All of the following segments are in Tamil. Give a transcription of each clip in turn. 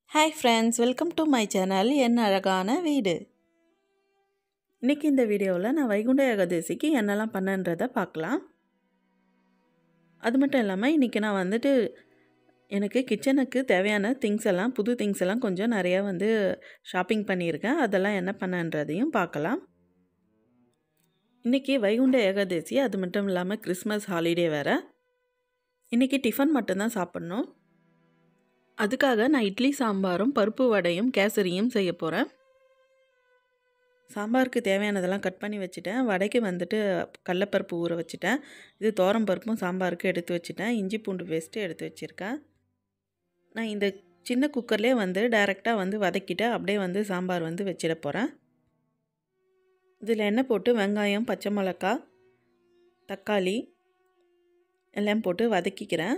hi friends welcome to my channel என் அழகான வீடு இன்றைக்கி இந்த வீடியோவில் நான் வைகுண்ட ஏகாதசிக்கு என்னெல்லாம் பண்ணன்றதை பார்க்கலாம் அது மட்டும் இல்லாமல் இன்றைக்கி நான் வந்துட்டு எனக்கு கிச்சனுக்கு தேவையான திங்ஸ் எல்லாம் புது திங்ஸ் எல்லாம் கொஞ்சம் நிறையா வந்து ஷாப்பிங் பண்ணியிருக்கேன் அதெல்லாம் என்ன பண்ணன்றதையும் பார்க்கலாம் இன்றைக்கி வைகுண்ட ஏகாதசி அது மட்டும் இல்லாமல் கிறிஸ்மஸ் ஹாலிடே வேறு இன்றைக்கி டிஃபன் மட்டும்தான் சாப்பிட்ணும் அதுக்காக நான் இட்லி சாம்பாரும் பருப்பு வடையும் கேசரியும் செய்ய போகிறேன் சாம்பாருக்கு தேவையானதெல்லாம் கட் பண்ணி வச்சுட்டேன் வடைக்கு வந்துட்டு கடலப்பருப்பு ஊற வச்சுட்டேன் இது தோரம் பருப்பும் சாம்பாருக்கு எடுத்து வச்சுட்டேன் இஞ்சி பூண்டு பேஸ்ட்டு எடுத்து வச்சுருக்கேன் நான் இந்த சின்ன குக்கர்லேயே வந்து டைரெக்டாக வந்து வதக்கிட்டு அப்படியே வந்து சாம்பார் வந்து வச்சிட போகிறேன் இதில் எண்ணெய் போட்டு வெங்காயம் பச்சை மிளகா தக்காளி எல்லாம் போட்டு வதக்கிக்கிறேன்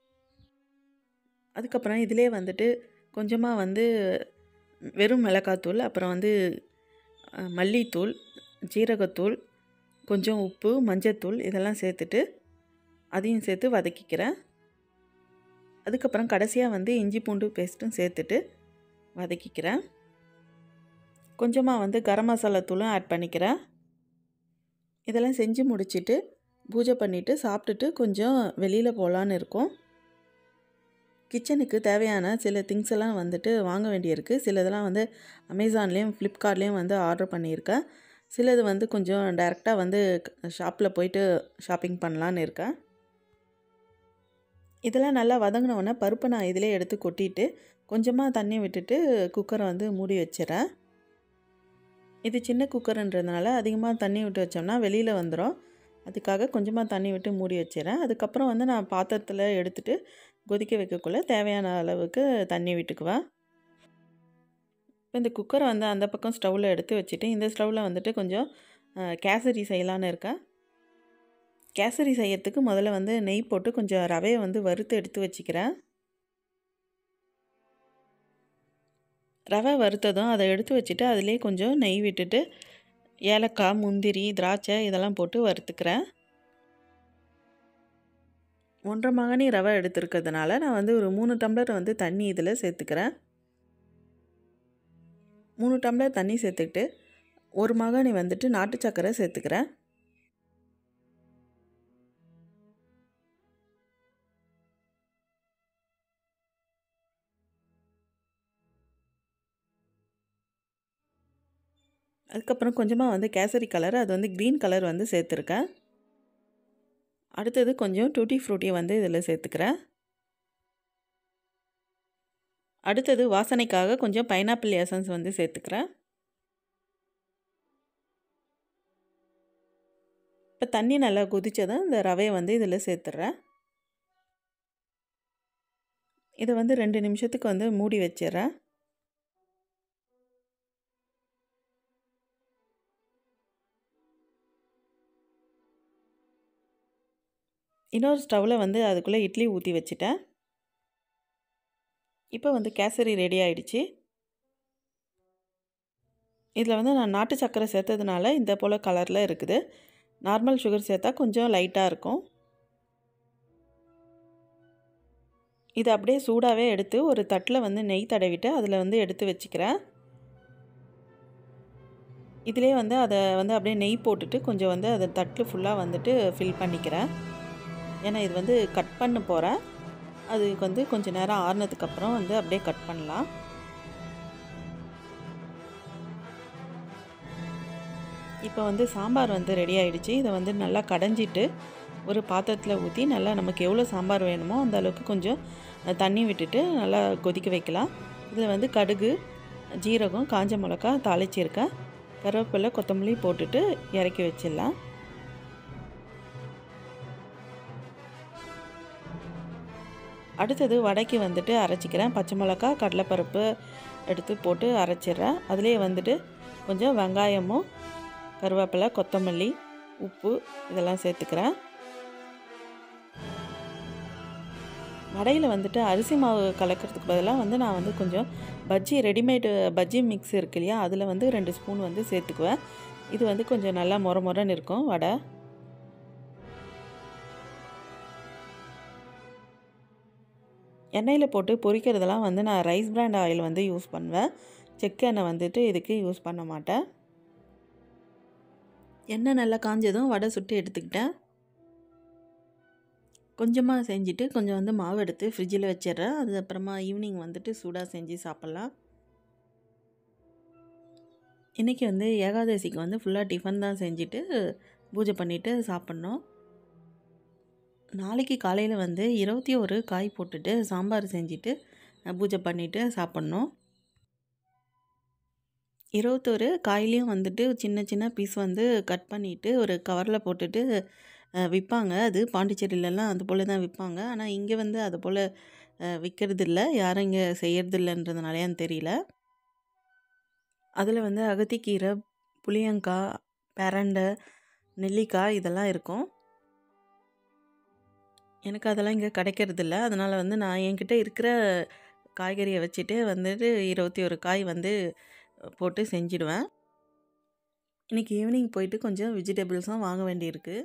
அதுக்கப்புறம் இதிலே வந்துட்டு கொஞ்சமாக வந்து வெறும் மிளகாத்தூள் அப்புறம் வந்து மல்லித்தூள் ஜீரகத்தூள் கொஞ்சம் உப்பு மஞ்சத்தூள் இதெல்லாம் சேர்த்துட்டு அதையும் சேர்த்து வதக்கிக்கிறேன் அதுக்கப்புறம் கடைசியாக வந்து இஞ்சி பூண்டு பேஸ்ட்டும் சேர்த்துட்டு வதக்கிக்கிறேன் கொஞ்சமாக வந்து கரம் மசாலா தூளும் ஆட் பண்ணிக்கிறேன் இதெல்லாம் செஞ்சு முடிச்சுட்டு பூஜை பண்ணிவிட்டு சாப்பிட்டுட்டு கொஞ்சம் வெளியில் போகலான்னு இருக்கோம் கிச்சனுக்கு தேவையான சில திங்ஸ் எல்லாம் வந்துட்டு வாங்க வேண்டியிருக்கு சிலதெல்லாம் வந்து அமேசான்லேயும் ஃப்ளிப்கார்ட்லேயும் வந்து ஆர்டர் பண்ணியிருக்கேன் சிலது வந்து கொஞ்சம் டைரெக்டாக வந்து ஷாப்பில் போயிட்டு ஷாப்பிங் பண்ணலான்னு இருக்கேன் இதெல்லாம் நல்லா வதங்கினோடனே பருப்பை நான் இதிலே எடுத்து கொட்டிட்டு கொஞ்சமாக தண்ணி விட்டுட்டு குக்கரை வந்து மூடி வச்சிடறேன் இது சின்ன குக்கருன்றதுனால அதிகமாக தண்ணி விட்டு வச்சோம்னா வெளியில் வந்துடும் அதுக்காக கொஞ்சமாக தண்ணி விட்டு மூடி வச்சிடறேன் அதுக்கப்புறம் வந்து நான் பாத்திரத்தில் எடுத்துகிட்டு கொதிக்க வைக்கக்குள்ளே தேவையான அளவுக்கு தண்ணி விட்டுக்குவேன் இப்போ இந்த குக்கரை வந்து அந்த பக்கம் ஸ்டவ்வில் எடுத்து வச்சுட்டு இந்த ஸ்டவ்வில் வந்துட்டு கொஞ்சம் கேசரி செய்யலான்னு இருக்கேன் கேசரி செய்யறதுக்கு முதல்ல வந்து நெய் போட்டு கொஞ்சம் ரவையை வந்து வறுத்து எடுத்து வச்சுக்கிறேன் ரவை வறுத்ததும் அதை எடுத்து வச்சுட்டு அதிலே கொஞ்சம் நெய் விட்டுட்டு ஏலக்காய் முந்திரி திராட்சை இதெல்லாம் போட்டு வறுத்துக்கிறேன் ஒன்றரை மகனி ரவை எடுத்துருக்கிறதுனால நான் வந்து ஒரு மூணு டம்ளர் வந்து தண்ணி இதில் சேர்த்துக்கிறேன் மூணு டம்ளர் தண்ணி சேர்த்துக்கிட்டு ஒரு மகனி வந்துட்டு நாட்டு சக்கரை சேர்த்துக்கிறேன் அதுக்கப்புறம் கொஞ்சமாக வந்து கேசரி கலர் அது வந்து க்ரீன் கலர் வந்து சேர்த்துருக்கேன் அடுத்தது கொஞ்சம் டூட்டி ஃப்ரூட்டியை வந்து இதில் சேர்த்துக்கிறேன் அடுத்தது வாசனைக்காக கொஞ்சம் பைனாப்பிள் எசன்ஸ் வந்து சேர்த்துக்கிறேன் இப்போ தண்ணி நல்லா கொதித்ததும் இந்த ரவையை வந்து இதில் சேர்த்துட்றேன் இதை வந்து ரெண்டு நிமிஷத்துக்கு வந்து மூடி வச்சிடுறேன் இன்னொரு ஸ்டவ்வில் வந்து அதுக்குள்ளே இட்லி ஊற்றி வச்சுட்டேன் இப்போ வந்து கேசரி ரெடி ஆகிடுச்சு இதில் வந்து நான் நாட்டு சர்க்கரை சேர்த்ததுனால இந்த போல் கலரில் இருக்குது நார்மல் சுகர் சேர்த்தா கொஞ்சம் லைட்டாக இருக்கும் இது அப்படியே சூடாகவே எடுத்து ஒரு தட்டில் வந்து நெய் தடவிட்டு அதில் வந்து எடுத்து வச்சுக்கிறேன் இதிலே வந்து அதை வந்து அப்படியே நெய் போட்டுட்டு கொஞ்சம் வந்து அதை தட்டில் ஃபுல்லாக வந்துட்டு ஃபில் பண்ணிக்கிறேன் ஏன்னா இது வந்து கட் பண்ண போகிறேன் அதுக்கு வந்து கொஞ்சம் நேரம் ஆறுனதுக்கப்புறம் வந்து அப்படியே கட் பண்ணலாம் இப்போ வந்து சாம்பார் வந்து ரெடி ஆகிடுச்சு இதை வந்து நல்லா கடைஞ்சிட்டு ஒரு பாத்திரத்தில் ஊற்றி நல்லா நமக்கு எவ்வளோ சாம்பார் வேணுமோ அந்த அளவுக்கு கொஞ்சம் தண்ணி விட்டுட்டு நல்லா கொதிக்க வைக்கலாம் இதில் வந்து கடுகு ஜீரகம் காஞ்ச மிளகா தாளிச்சிருக்கேன் கருவேப்பிலை கொத்தமல்லி போட்டுட்டு இறக்கி வச்சிடலாம் அடுத்தது வடைக்கு வந்துட்டு அரைச்சிக்கிறேன் பச்சை மிளகா கடலைப்பருப்பு எடுத்து போட்டு அரைச்சிட்றேன் அதுலேயே வந்துட்டு கொஞ்சம் வெங்காயமும் கருவேப்பிலை கொத்தமல்லி உப்பு இதெல்லாம் சேர்த்துக்கிறேன் வடையில் வந்துட்டு அரிசி மாவு கலக்கிறதுக்கு பதிலாக வந்து நான் வந்து கொஞ்சம் பஜ்ஜி ரெடிமேடு பஜ்ஜி மிக்ஸ் இருக்கு இல்லையா அதில் வந்து ரெண்டு ஸ்பூன் வந்து சேர்த்துக்குவேன் இது வந்து கொஞ்சம் நல்லா மொர மொரன்னு இருக்கும் வடை எண்ணெயில் போட்டு பொரிக்கிறதெல்லாம் வந்து நான் ரைஸ் பிராண்ட் ஆயில் வந்து யூஸ் பண்ணுவேன் செக்கு எண்ணெய் வந்துட்டு இதுக்கு யூஸ் பண்ண மாட்டேன் எண்ணெய் நல்லா காஞ்சதும் வடை சுட்டு எடுத்துக்கிட்டேன் கொஞ்சமாக செஞ்சுட்டு கொஞ்சம் வந்து மாவு எடுத்து ஃப்ரிட்ஜில் வச்சிடுறேன் அதுக்கப்புறமா ஈவினிங் வந்துட்டு சூடாக செஞ்சு சாப்பிட்லாம் இன்றைக்கி வந்து ஏகாதசிக்கு வந்து ஃபுல்லாக டிஃபன் தான் செஞ்சுட்டு பூஜை பண்ணிவிட்டு சாப்பிட்ணும் நாளைக்கு காலையில் வந்து இருபத்தி ஒரு காய் போட்டுட்டு சாம்பார் செஞ்சுட்டு பூஜை பண்ணிவிட்டு சாப்பிட்ணும் இருபத்தொரு காயிலையும் வந்துட்டு சின்ன சின்ன பீஸ் வந்து கட் பண்ணிவிட்டு ஒரு கவரில் போட்டுட்டு விற்பாங்க அது பாண்டிச்சேரியிலலாம் அது போல் தான் விற்பாங்க ஆனால் இங்கே வந்து அது போல் விற்கிறது இல்லை யாரும் இங்கே செய்கிறது இல்லைன்றதுனாலையான்னு தெரியல அதில் வந்து அகத்திக்கீரை புளியங்காய் பெரண்டை நெல்லிக்காய் இதெல்லாம் இருக்கும் எனக்கு அதெல்லாம் இங்கே கிடைக்கிறதில்ல அதனால் வந்து நான் என்கிட்ட இருக்கிற காய்கறியை வச்சுட்டு வந்துட்டு இருபத்தி ஒரு காய் வந்து போட்டு செஞ்சிடுவேன் இன்றைக்கி ஈவினிங் போயிட்டு கொஞ்சம் வெஜிடபிள்ஸும் வாங்க வேண்டியிருக்கு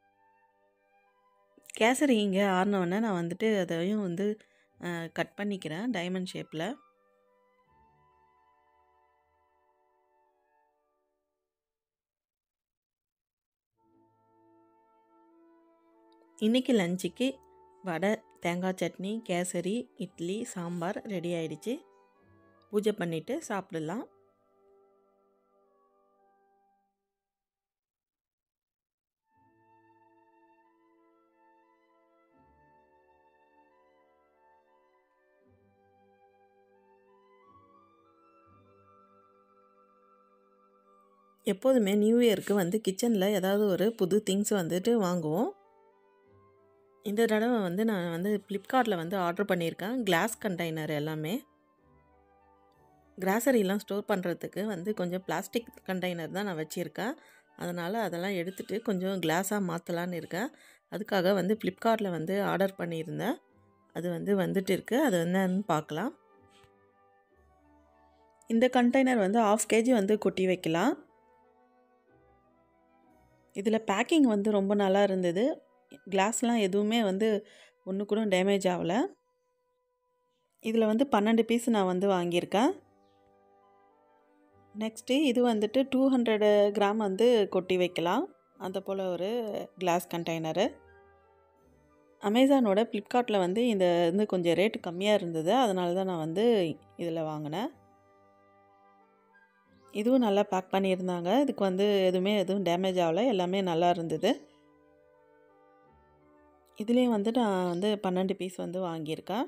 கேசரி இங்கே ஆறினவுடனே நான் வந்துட்டு அதையும் வந்து கட் பண்ணிக்கிறேன் டைமண்ட் ஷேப்பில் இன்றைக்கி லஞ்சுக்கு வடை தேங்காய் சட்னி கேசரி இட்லி சாம்பார் ரெடி ஆயிடுச்சு பூஜை பண்ணிவிட்டு சாப்பிடலாம் எப்போதுமே நியூ இயருக்கு வந்து கிச்சனில் ஏதாவது ஒரு புது திங்ஸ் வந்துட்டு வாங்குவோம் இந்த தடவை வந்து நான் வந்து ஃப்ளிப்கார்ட்டில் வந்து ஆர்டர் பண்ணியிருக்கேன் கிளாஸ் கண்டெய்னர் எல்லாமே கிராசரிலாம் ஸ்டோர் பண்ணுறதுக்கு வந்து கொஞ்சம் பிளாஸ்டிக் கண்டெய்னர் தான் நான் வச்சுருக்கேன் அதனால் அதெல்லாம் எடுத்துகிட்டு கொஞ்சம் கிளாஸாக மாற்றலான்னு இருக்கேன் அதுக்காக வந்து ஃப்ளிப்கார்ட்டில் வந்து ஆர்டர் பண்ணியிருந்தேன் அது வந்து வந்துட்டு இருக்குது அது என்னன்னு பார்க்கலாம் இந்த கண்டெய்னர் வந்து ஆஃப் கேஜி வந்து கொட்டி வைக்கலாம் இதில் பேக்கிங் வந்து ரொம்ப நல்லா இருந்தது கிளாஸ்லாம் எதுவுமே வந்து ஒன்று கூட டேமேஜ் ஆகலை இதில் வந்து பன்னெண்டு பீஸ் நான் வந்து வாங்கியிருக்கேன் நெக்ஸ்ட்டு இது வந்துட்டு டூ ஹண்ட்ரடு கிராம் வந்து கொட்டி வைக்கலாம் அந்த போல் ஒரு கிளாஸ் கண்டெய்னரு அமேசானோட ஃப்ளிப்கார்ட்டில் வந்து இந்த வந்து கொஞ்சம் ரேட்டு கம்மியாக இருந்தது அதனால தான் நான் வந்து இதில் வாங்கினேன் இதுவும் நல்லா பேக் பண்ணியிருந்தாங்க இதுக்கு வந்து எதுவுமே எதுவும் டேமேஜ் ஆகலை எல்லாமே நல்லா இருந்தது இதுலேயும் வந்து நான் வந்து பன்னெண்டு பீஸ் வந்து வாங்கியிருக்கேன்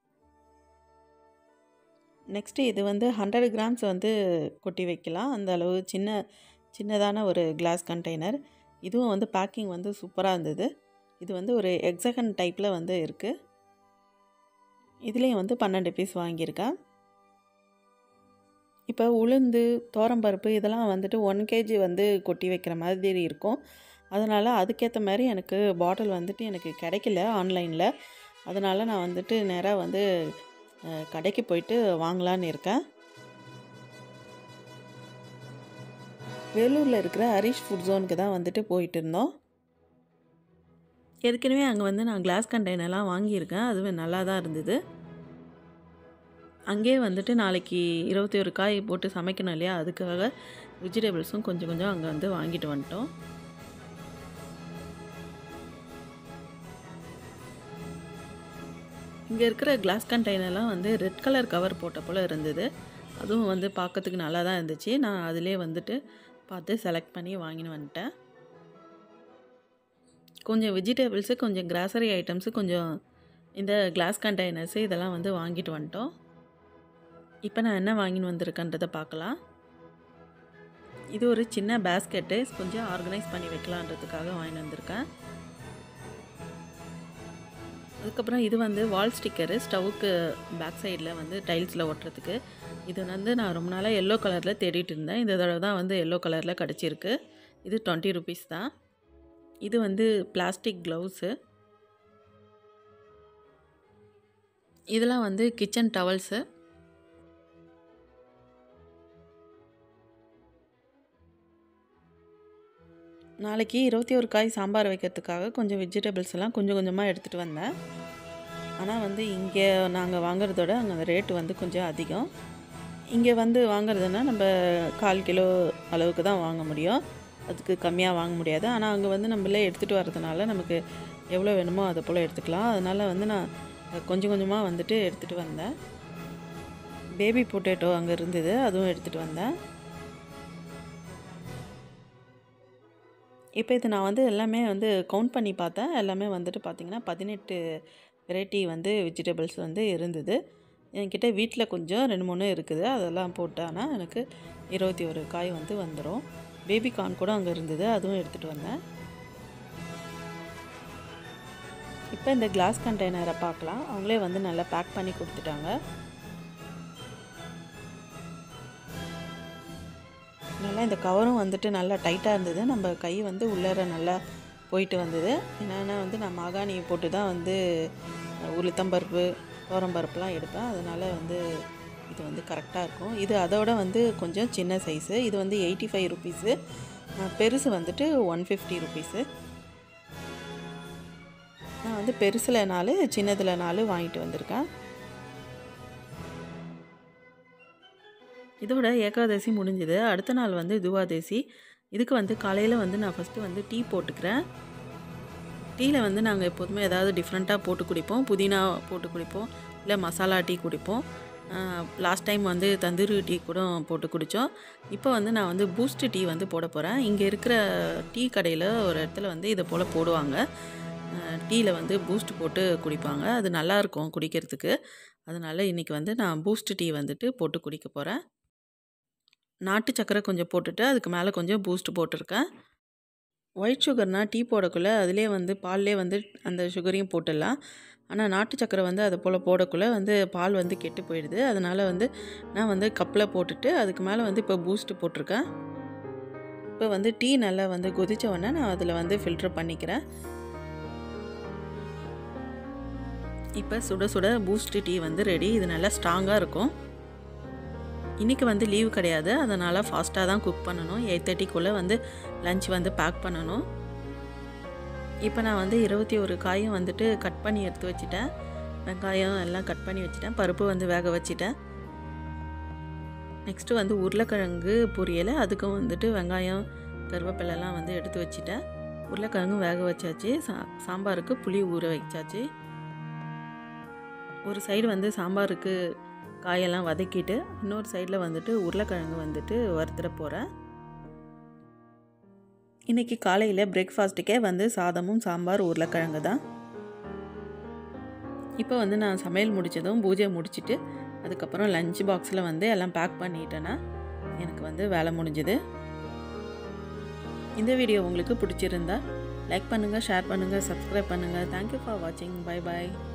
நெக்ஸ்ட்டு இது வந்து ஹண்ட்ரட் கிராம்ஸ் வந்து கொட்டி வைக்கலாம் அந்த அளவு சின்ன சின்னதான ஒரு கிளாஸ் கண்டெய்னர் இதுவும் வந்து பேக்கிங் வந்து சூப்பராக இருந்தது இது வந்து ஒரு எக்ஸகன் டைப்பில் வந்து இருக்குது இதுலேயும் வந்து பன்னெண்டு பீஸ் வாங்கியிருக்கேன் இப்போ உளுந்து தோரம்பருப்பு இதெல்லாம் வந்துட்டு ஒன் கேஜி வந்து கொட்டி வைக்கிற மாதிரி இருக்கும் அதனால் அதுக்கேற்ற மாதிரி எனக்கு பாட்டில் வந்துட்டு எனக்கு கிடைக்கல ஆன்லைனில் அதனால் நான் வந்துட்டு நேராக வந்து கடைக்கு போயிட்டு வாங்கலான்னு இருக்கேன் வேலூரில் இருக்கிற ஹரிஷ் ஃபுட் ஜோனுக்கு தான் வந்துட்டு போயிட்டு இருந்தோம் ஏற்கனவே அங்கே வந்து நான் கிளாஸ் கண்டெய்னர்லாம் வாங்கியிருக்கேன் அதுவே நல்லா தான் இருந்தது அங்கேயே வந்துட்டு நாளைக்கு இருபத்தி ஒரு காய் போட்டு சமைக்கணும் இல்லையா அதுக்காக வெஜிடபிள்ஸும் கொஞ்சம் கொஞ்சம் அங்கே வந்து வாங்கிட்டு வந்துட்டோம் இங்கே இருக்கிற கிளாஸ் கண்டெய்னர்லாம் வந்து ரெட் கலர் கவர் போட்ட போல் இருந்தது அதுவும் வந்து பார்க்கறதுக்கு நல்லா தான் இருந்துச்சு நான் அதிலே வந்துட்டு பார்த்து செலக்ட் பண்ணி வாங்கின்னு வந்துட்டேன் கொஞ்சம் வெஜிடபிள்ஸு கொஞ்சம் கிராசரி ஐட்டம்ஸு கொஞ்சம் இந்த கிளாஸ் கண்டெய்னர்ஸு இதெல்லாம் வந்து வாங்கிட்டு வந்துட்டோம் இப்போ நான் என்ன வாங்கின்னு வந்திருக்கேன்றதை பார்க்கலாம் இது ஒரு சின்ன பேஸ்கெட்டு கொஞ்சம் ஆர்கனைஸ் பண்ணி வைக்கலான்றதுக்காக வாங்கிட்டு வந்திருக்கேன் அதுக்கப்புறம் இது வந்து வால் ஸ்டிக்கரு ஸ்டவ்வுக்கு பேக் சைடில் வந்து டைல்ஸில் ஒட்டுறதுக்கு இது வந்து நான் ரொம்ப நாளாக எல்லோ கலரில் தேடிட்டு இருந்தேன் இந்த தடவை தான் வந்து எல்லோ கலரில் கிடச்சிருக்கு இது டுவெண்ட்டி ருபீஸ் தான் இது வந்து பிளாஸ்டிக் க்ளவுஸு இதெல்லாம் வந்து கிச்சன் டவல்ஸு நாளைக்கு இருபத்தி ஒரு காய் சாம்பார் வைக்கிறதுக்காக கொஞ்சம் வெஜிடபிள்ஸ் எல்லாம் கொஞ்சம் கொஞ்சமாக எடுத்துகிட்டு வந்தேன் ஆனால் வந்து இங்கே நாங்கள் வாங்குறதோட அங்கே அந்த ரேட்டு வந்து கொஞ்சம் அதிகம் இங்கே வந்து வாங்குறதுன்னா நம்ம கால் கிலோ அளவுக்கு தான் வாங்க முடியும் அதுக்கு கம்மியாக வாங்க முடியாது ஆனால் அங்கே வந்து நம்மளே எடுத்துகிட்டு வரதுனால நமக்கு எவ்வளோ வேணுமோ அதை போல் எடுத்துக்கலாம் அதனால் வந்து நான் கொஞ்சம் கொஞ்சமாக வந்துட்டு எடுத்துகிட்டு வந்தேன் பேபி பொட்டேட்டோ அங்கே இருந்தது அதுவும் எடுத்துகிட்டு வந்தேன் இப்போ இது நான் வந்து எல்லாமே வந்து கவுண்ட் பண்ணி பார்த்தேன் எல்லாமே வந்துட்டு பார்த்திங்கன்னா பதினெட்டு வெரைட்டி வந்து வெஜிடபிள்ஸ் வந்து இருந்தது என்கிட்ட வீட்டில் கொஞ்சம் ரெண்டு மூணு இருக்குது அதெல்லாம் போட்டானா எனக்கு இருபத்தி ஒரு காய் வந்து வந்துடும் பேபி கார்ன் கூட அங்கே இருந்தது அதுவும் எடுத்துகிட்டு வந்தேன் இப்போ இந்த கிளாஸ் கண்டெய்னரை பார்க்கலாம் அவங்களே வந்து நல்லா பேக் பண்ணி கொடுத்துட்டாங்க நல்லா இந்த கவரும் வந்துட்டு நல்லா டைட்டாக இருந்தது நம்ம கை வந்து உள்ளார நல்லா போயிட்டு வந்தது என்னென்னா வந்து நான் மாகாணி போட்டு தான் வந்து உளுத்தம்பருப்பு பருப்புலாம் எடுப்பேன் அதனால் வந்து இது வந்து கரெக்டாக இருக்கும் இது அதோட வந்து கொஞ்சம் சின்ன சைஸு இது வந்து எயிட்டி ஃபைவ் ருபீஸு பெருசு வந்துட்டு ஒன் ஃபிஃப்டி ருபீஸு நான் வந்து பெருசில் நாலு சின்னதில் நாலு வாங்கிட்டு வந்திருக்கேன் இதோட ஏகாதசி முடிஞ்சுது அடுத்த நாள் வந்து துவாதசி இதுக்கு வந்து காலையில் வந்து நான் ஃபஸ்ட்டு வந்து டீ போட்டுக்கிறேன் டீயில் வந்து நாங்கள் எப்போதுமே ஏதாவது டிஃப்ரெண்ட்டாக போட்டு குடிப்போம் புதினா போட்டு குடிப்போம் இல்லை மசாலா டீ குடிப்போம் லாஸ்ட் டைம் வந்து தந்தூரி டீ கூட போட்டு குடித்தோம் இப்போ வந்து நான் வந்து பூஸ்ட் டீ வந்து போட போகிறேன் இங்கே இருக்கிற டீ கடையில் ஒரு இடத்துல வந்து இதை போல் போடுவாங்க டீயில் வந்து பூஸ்ட் போட்டு குடிப்பாங்க அது நல்லாயிருக்கும் குடிக்கிறதுக்கு அதனால் இன்றைக்கி வந்து நான் பூஸ்ட் டீ வந்துட்டு போட்டு குடிக்க போகிறேன் நாட்டு சக்கரை கொஞ்சம் போட்டுட்டு அதுக்கு மேலே கொஞ்சம் பூஸ்ட் போட்டிருக்கேன் ஒயிட் சுகர்னால் டீ போடக்குள்ளே அதிலே வந்து பால்லே வந்து அந்த சுகரையும் போட்டுடலாம் ஆனால் நாட்டு சக்கரை வந்து அதை போல் போடக்குள்ளே வந்து பால் வந்து கெட்டு போயிடுது அதனால் வந்து நான் வந்து கப்பில் போட்டுட்டு அதுக்கு மேலே வந்து இப்போ பூஸ்ட்டு போட்டிருக்கேன் இப்போ வந்து டீ நல்லா வந்து கொதித்த உடனே நான் அதில் வந்து ஃபில்டர் பண்ணிக்கிறேன் இப்போ சுட சுட பூஸ்ட் டீ வந்து ரெடி இது நல்லா ஸ்ட்ராங்காக இருக்கும் இன்றைக்கி வந்து லீவ் கிடையாது அதனால் ஃபாஸ்ட்டாக தான் குக் பண்ணணும் எயிட் தேர்ட்டிக்குள்ளே வந்து லஞ்ச் வந்து பேக் பண்ணணும் இப்போ நான் வந்து இருபத்தி ஒரு காயும் வந்துட்டு கட் பண்ணி எடுத்து வச்சுட்டேன் வெங்காயம் எல்லாம் கட் பண்ணி வச்சுட்டேன் பருப்பு வந்து வேக வச்சுட்டேன் நெக்ஸ்ட்டு வந்து உருளைக்கிழங்கு பொரியல் அதுக்கும் வந்துட்டு வெங்காயம் கருவேப்பிலெல்லாம் வந்து எடுத்து வச்சுட்டேன் உருளைக்கிழங்கும் வேக வச்சாச்சு சா சாம்பாருக்கு புளி ஊற வச்சாச்சு ஒரு சைடு வந்து சாம்பாருக்கு காயெல்லாம் வதக்கிட்டு இன்னொரு சைடில் வந்துட்டு உருளைக்கிழங்கு வந்துட்டு வறுத்துட போகிறேன் இன்றைக்கி காலையில் பிரேக்ஃபாஸ்ட்டுக்கே வந்து சாதமும் சாம்பார் உருளைக்கிழங்கு தான் இப்போ வந்து நான் சமையல் முடித்ததும் பூஜை முடிச்சுட்டு அதுக்கப்புறம் லஞ்ச் பாக்ஸில் வந்து எல்லாம் பேக் பண்ணிட்டேன்னா எனக்கு வந்து வேலை முடிஞ்சுது இந்த வீடியோ உங்களுக்கு பிடிச்சிருந்தா லைக் பண்ணுங்கள் ஷேர் பண்ணுங்கள் சப்ஸ்கிரைப் பண்ணுங்கள் தேங்க்யூ ஃபார் வாட்சிங் பை பாய்